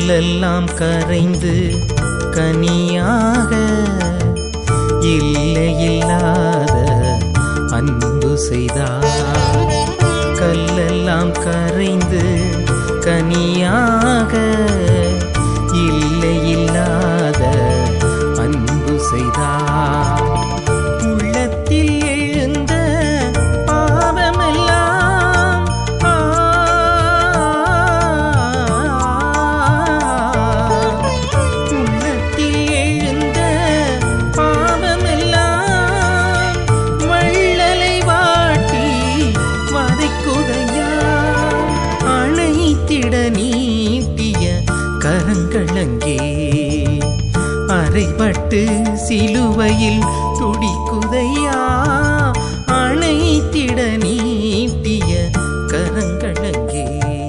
கல்லெல்லாம் கரைந்து கனியாக இல்லை இல்லாத அன்பு செய்தார் கல்லெல்லாம் கரைந்து கனியாக இல்லை இல்லாத அன்பு செய்தார் உள்ளத்தில் எழுந்த பாவமெல்லாம் ஆ, உள்ளத்தில் எழுந்த பாவமெல்லாம் வள்ளலை வாட்டி வதைக்குதையா அணைத்திட நீட்டிய கரங்களங்கே அரைப்பட்டு சிலுவையில் துடிக்குதையா அணைத்திட நீட்டிய கரங்களங்கே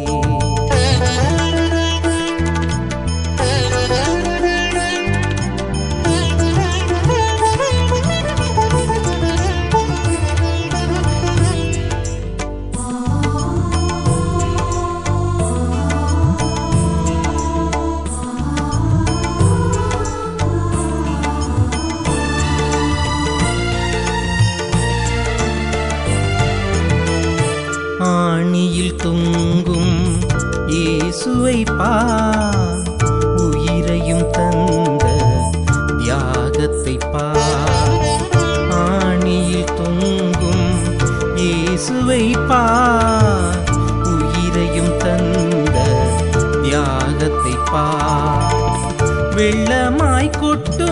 ஆணியில் தொங்கும் இயேசுவை பார் உயிரையும் தந்த தியாகத்தை பார் ஆணியில் தொங்கும் இயேசுவை பார் உயிரையும் தந்த தியாகத்தை பார் வெள்ளமாய் கொட்டு